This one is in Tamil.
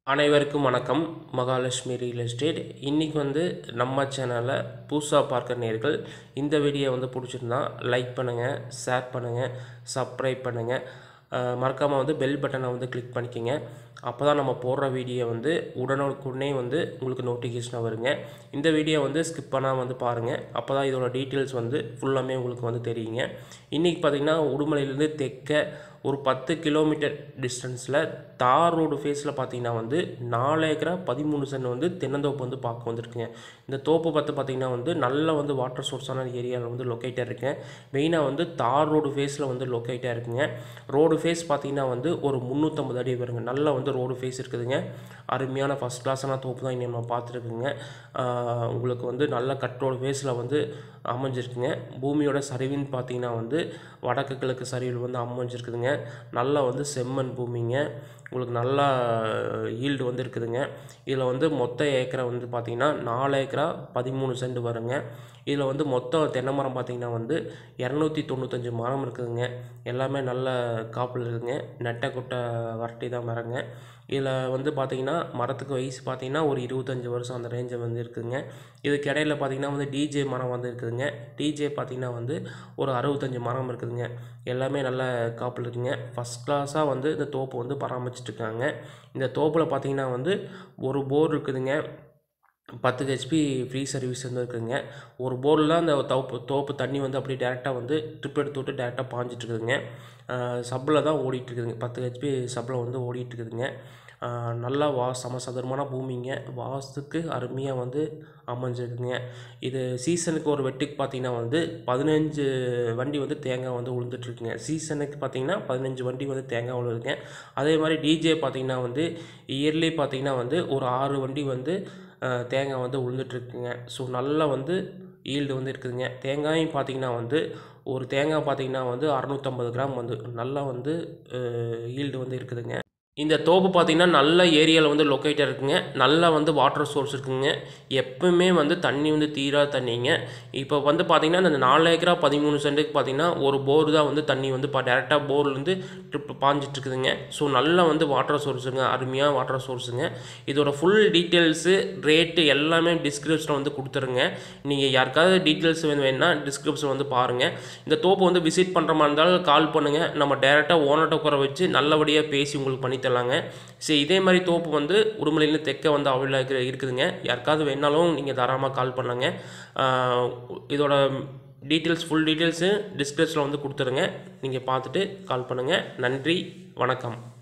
அனைவருக்கும் வணக்கம் மகாலட்சுமி ரியல் எஸ்டேட் இன்றைக்கி வந்து நம்ம சேனலில் புதுசாக பார்க்குற நேர்கள் இந்த வீடியோ வந்து பிடிச்சிருந்தா லைக் பண்ணுங்கள் ஷேர் பண்ணுங்கள் சப்ஸ்கிரைப் பண்ணுங்கள் மறக்காமல் வந்து பெல் பட்டனை வந்து கிளிக் பண்ணிக்கோங்க அப்போ தான் நம்ம போடுற வீடியோ வந்து உடனுக்குடனே வந்து உங்களுக்கு நோட்டிஃபிகேஷனாக வருங்க இந்த வீடியோ வந்து ஸ்கிப் பண்ணாமல் வந்து பாருங்கள் அப்போ தான் இதோட டீட்டெயில்ஸ் வந்து ஃபுல்லாமே உங்களுக்கு வந்து தெரியுங்க இன்றைக்கி பார்த்திங்கன்னா உடுமலையிலேருந்து தெற்க ஒரு பத்து கிலோமீட்டர் டிஸ்டன்ஸில் தார் ரோடு ஃபேஸில் பார்த்தீங்கன்னா வந்து நாலு ஏக்கரா பதிமூணு சென்ட் வந்து தென்னந்தோப்பு வந்து பார்க்க வந்திருக்குங்க இந்த தோப்பு பார்த்து பார்த்தீங்கன்னா வந்து நல்ல வந்து வாட்டர் சோர்ஸான ஏரியாவில் வந்து லொக்கேட்டாக இருக்குங்க மெயினாக வந்து தார் ரோடு ஃபேஸில் வந்து லொக்கேட்டாக இருக்குங்க ரோடு ஃபேஸ் பார்த்தீங்கன்னா வந்து ஒரு முந்நூற்றம்பது அடி வருங்க நல்ல வந்து ரோடு ஃபேஸ் இருக்குதுங்க அருமையான ஃபஸ்ட் கிளாஸான தோப்பு தான் இங்கே நம்ம பார்த்துருக்குங்க ஆஹ் உங்களுக்கு வந்து நல்ல கட் ரோடு ஃபேஸில் வந்து அமைஞ்சிருக்குங்க பூமியோட சரிவுன்னு பார்த்தீங்கன்னா வந்து வடக்கு கிழக்கு சரிவில் வந்து அமைஞ்சிருக்குதுங்க நல்லா வந்து செம்மண் பூமிங்க உங்களுக்கு நல்லா ஈல்டு வந்து இருக்குதுங்க இதில் வந்து மொத்த ஏக்கரை வந்து பார்த்திங்கன்னா நாலு ஏக்கரா பதிமூணு சென்ட் வருங்க இதில் வந்து மொத்தம் தென்னை மரம் பார்த்திங்கன்னா வந்து இரநூத்தி தொண்ணூத்தஞ்சு மரம் இருக்குதுங்க எல்லாமே நல்ல காப்பில் இருக்குதுங்க நெட்டை குட்டை வரட்டி தான் மரங்க இதில் வந்து பார்த்திங்கன்னா மரத்துக்கு வயசு பார்த்திங்கன்னா ஒரு இருபத்தஞ்சி வருஷம் அந்த ரேஞ்சை வந்து இருக்குதுங்க இதுக்கு இடையில பார்த்திங்கன்னா வந்து டிஜே மரம் வந்து இருக்குதுங்க டிஜே பார்த்திங்கன்னா வந்து ஒரு அறுபத்தஞ்சி மரம் இருக்குதுங்க எல்லாமே நல்ல காப்பில் இருக்குங்க ஃபஸ்ட் கிளாஸாக வந்து இந்த தோப்பு வந்து பராமரிச்சுட்டு இருக்காங்க இந்த தோப்பில் பார்த்திங்கன்னா வந்து ஒரு போர் இருக்குதுங்க பத்து ஹெச்பி ஃப்ரீ சர்வீஸ் வந்து இருக்குதுங்க ஒரு போரில் அந்த தோப்பு தோப்பு தண்ணி வந்து அப்படியே டேரெக்டாக வந்து ட்ரிப் எடுத்து விட்டு டேரெக்டாக பாஞ்சிட்டு இருக்குதுங்க சப்பில் தான் ஓடிட்டு இருக்குதுங்க பத்து ஹெச்பி சப்பில் வந்து ஓடிட்டு இருக்குதுங்க ஆஹ் நல்லா வா சமசதுரமான பூமிங்க வாஸ்துக்கு அருமையாக வந்து அமைஞ்சிருக்குங்க இது சீசனுக்கு ஒரு வெட்டுக்கு பார்த்தீங்கன்னா வந்து பதினஞ்சு வண்டி வந்து தேங்காய் வந்து உளுந்துட்டுருக்குங்க சீசனுக்கு பார்த்தீங்கன்னா பதினஞ்சு வண்டி வந்து தேங்காய் உழுதுங்க அதே மாதிரி டிஜே பார்த்தீங்கன்னா வந்து இயர்லி பார்த்தீங்கன்னா வந்து ஒரு ஆறு வண்டி வந்து ஆஹ் தேங்காய் வந்து உளுந்துட்டுருக்குங்க ஸோ நல்லா வந்து ஈல்டு வந்து இருக்குதுங்க தேங்காயும் பார்த்தீங்கன்னா வந்து ஒரு தேங்காய் பார்த்தீங்கன்னா வந்து அறநூற்றம்பது கிராம் வந்து நல்லா வந்து ஈல்டு வந்து இருக்குதுங்க இந்த தோப்பு பார்த்தீங்கன்னா நல்ல ஏரியாவில் வந்து லொக்கேட்டாக இருக்குங்க நல்லா வந்து வாட்டர் சோர்ஸ் இருக்குங்க எப்பவுமே வந்து தண்ணி வந்து தீரா தண்ணிங்க இப்போ வந்து பார்த்தீங்கன்னா இந்த நாலு ஏக்கரா பதிமூணு சென்ட்டுக்கு பார்த்தீங்கன்னா ஒரு போர் தான் வந்து தண்ணி வந்து இப்போ டேரெக்டாக போர்லேருந்து ட்ரிப் பாஞ்சிட்டு இருக்குதுங்க ஸோ நல்லா வந்து வாட்டர் சோர்ஸுங்க அருமையாக வாட்டர் சோர்ஸுங்க இதோட ஃபுல் டீட்டெயில்ஸு ரேட்டு எல்லாமே டிஸ்கிரிப்ஷனில் வந்து கொடுத்துருங்க நீங்கள் யாருக்காவது டீட்டெயில்ஸ் வந்து வேணுன்னா டிஸ்கிரிப்ஷன் வந்து பாருங்கள் இந்த தோப்பு வந்து விசிட் பண்ணுற மாதிரி இருந்தாலும் கால் பண்ணுங்கள் நம்ம டேரெக்டாக ஓனர்கிட்ட உட்கார வச்சு நல்லபடியாக பேசி உங்களுக்கு பண்ணி தரலாங்க சரி இதே மாதிரி தோப்பு வந்து உடுமலையில் தெற்க வந்து அவைலபிளாக இருக்குதுங்க யாருக்காவது வேணாலும் நீங்கள் தாராளமாக கால் பண்ணுங்க ஆஹ் இதோட டீட்டெயில்ஸ் ஃபுல் டீட்டெயில்ஸு டிஸ்கிரிப்ஷனில் வந்து கொடுத்துருங்க நீங்கள் பார்த்துட்டு கால் பண்ணுங்கள் நன்றி வணக்கம்